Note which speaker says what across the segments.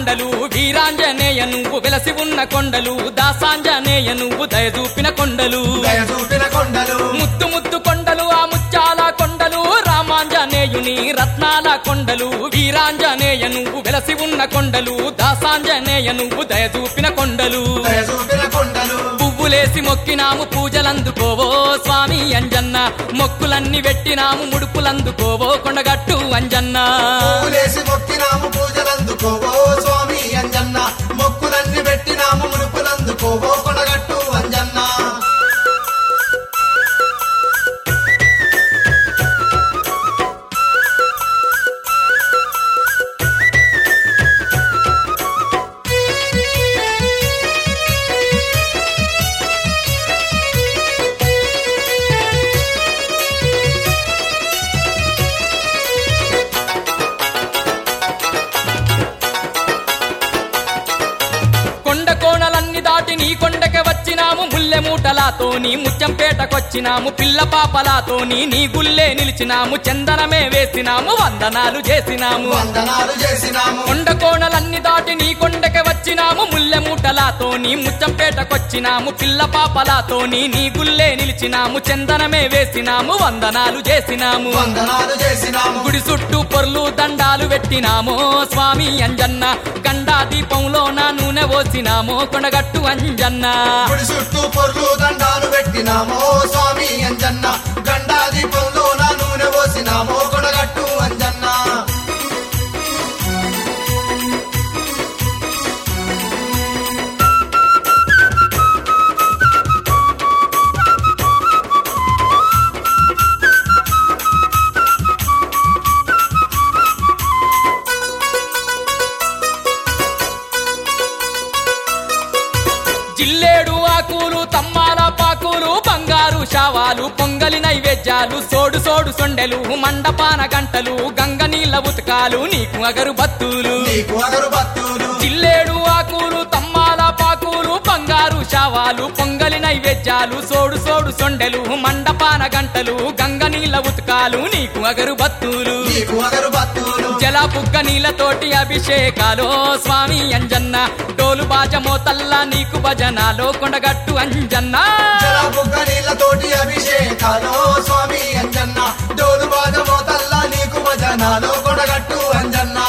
Speaker 1: కొండలు వీరాంజనేయ నువ్వు వెలసి ఉన్న కొండలు దాసాంజనేయ నువ్వు దయచూపిన కొండలు
Speaker 2: దయ చూపిన కొండలు
Speaker 1: ముత్తు ముత్తు కొండలు ఆ ముత్యాల కొండలు రామాంజనేయుని రత్నాల కొండలు వీరాంజనేయ నువ్వు వెలసి ఉన్న కొండలు దాసాంజనేయ నువ్వు దయచూపిన కొండలు
Speaker 2: దయ చూపిన కొండలు
Speaker 1: పువ్వులేసి మొక్కినాము పూజలందుకోవో స్వామి అంజన్న మొక్కులన్నీ పెట్టినాము ముడుపులందుకోవో కొండగట్టు అంజన్న
Speaker 2: పూలేసి మొక్కినాము పూజలందుకోవో స్వామి అంజన్న మొక్కులన్నీ పెట్టినాము మునుపులందుకోవో కొనగట్టు అంజన్న
Speaker 1: కొండ కోణలన్నీ దాటి నీ కొండకి వచ్చినాము ముల్లె మూటలాతోని ముత్యంపేటకొచ్చినాము పిల్ల పాపలాతోని నీ గుల్లే నిలిచినాము చందనమే వేసినాము వందనాలు చేసినాము
Speaker 2: వందనాలు చేసినాము
Speaker 1: కొండ కోణలన్నీ దాటి నీ కొండకి వచ్చినాము ముల్లె మూటలాతోని ముచ్చంపేటకొచ్చినాము పిల్ల పాపలాతోని నీ గుల్లే నిలిచినాము చందనమే వేసినాము వందనాలు చేసినాము
Speaker 2: వందనాలు చేసినాము
Speaker 1: గుడి చుట్టూ పొర్లు దండాలు పెట్టినాము స్వామి అంజన్న గండా దీపంలో నా నూనె పోసినాము కొండగట్టు అంజన్న
Speaker 2: గుడి చుట్టూ పొర్లు దండాలు పెట్టినామో స్వామి అంజన్న గండా దీపంలో నా నూనె పోసినామో కొనగట్టు అంజన్న
Speaker 1: జిల్లేడు ఆకులు తమ్మాల పాకులు బంగారు శావాలు పొంగలి నైవేద్యాలు సోడు సోడు సొండెలు మండపాన గంటలు గంగ నీళ్ళ ఉతకాలు నీకు అగరు బత్తులు
Speaker 2: నీకు అగరు భక్తులు
Speaker 1: జిల్లేడు ఆకులు తమ్మాల పాకులు బంగారు శావాలు పొంగలి నైవేద్యాలు సోడు సోడు సొండెలు మండపాన గంటలు గంగ నీళ్ళ ఉతకాలు నీకు అగరు బత్తులు
Speaker 2: నీకు అగరు భక్తులు
Speaker 1: జల బుగ్గ నీళ్ళతోటి అభిషేకాలో స్వామి అంజన్న డోలు బాజ మోతల్లా నీకు భజనాలో కొండగట్టు అంజన్న
Speaker 2: జల బుగ్గ నీళ్ళతోటి అభిషేకాలో స్వామి అంజన్న డోలు బాజమో తల్లా నీకు భజనాలో కొడగట్టు అంజన్న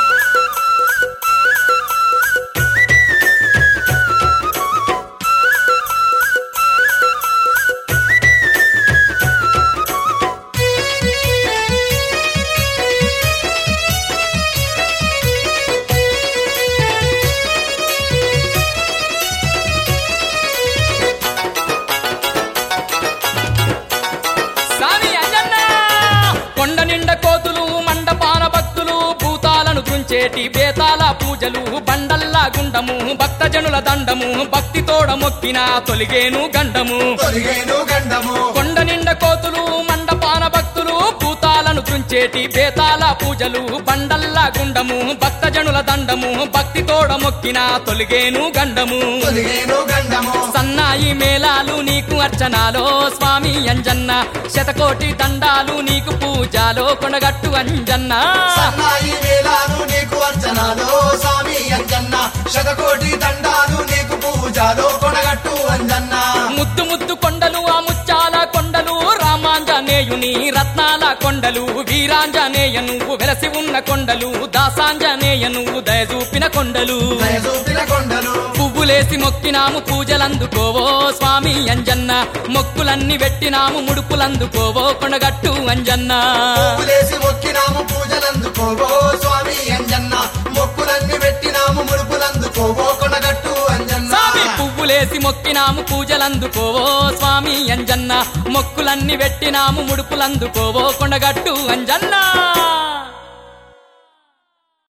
Speaker 1: స్వామి అంజన్న కొండ నిండ కోతులు మండపాన భక్తులు భూతాలను గుంచేటి బేతాల పూజలు బండల్లా గుండము భక్తజనుల దండము భక్తి తోడ మొక్కిన తొలిగేను గండము
Speaker 2: తొలిగేను గండము
Speaker 1: కొండ నిండ కోతులు మండపాన భక్తులు భూతాలను గుంచేటి బేతాల పూజలు బండల్లా గుండము భక్తజనుల దండము భక్తి తోడ మొక్కిన తొలిగేను గండము
Speaker 2: తొలిగేను గండము
Speaker 1: సన్నాయి మేళాలు నీకు అర్చనాలో స్వామి అంజన్న శతకోటి దండాలు నీకు పూజాలో కొనగట్టు అంజన్న
Speaker 2: సన్నాయి వేలాలు నీకు అర్చనాలో స్వామి అంజన్న శతకోటి దండాలు నీకు పూజలో కొడగట్టు అంజన్న
Speaker 1: ముద్దు ముద్దు కొండలు ఆ ముత్యాల కొండలు రామాంజనేయుని రత్నాల కొండలు వీరాంజనేయ నువ్వు వెలసి ఉన్న కొండలు దాసాంజనేయ నువ్వు దయచూపిన కొండలు
Speaker 2: దయ చూపిన కొండలు
Speaker 1: పువ్వులేసి మొక్కినాము పూజలందుకోవో స్వామి అంజన్న మొక్కులన్నీ పెట్టినాము ముడుపులందుకోవో కొండగట్టు అంజన్న
Speaker 2: పువ్వులేసి మొక్కినాము పూజలందుకోవో స్వామి అంజన్న మొక్కులన్నీ పెట్టినాము ముడుపులందుకోవో కొడగట్టు అంజన్న
Speaker 1: స్వామి పువ్వులేసి మొక్కినాము పూజలందుకోవో స్వామి అంజన్న మొక్కులన్నీ పెట్టినాము ముడుపులందుకోవో కొండగట్టు అంజన్న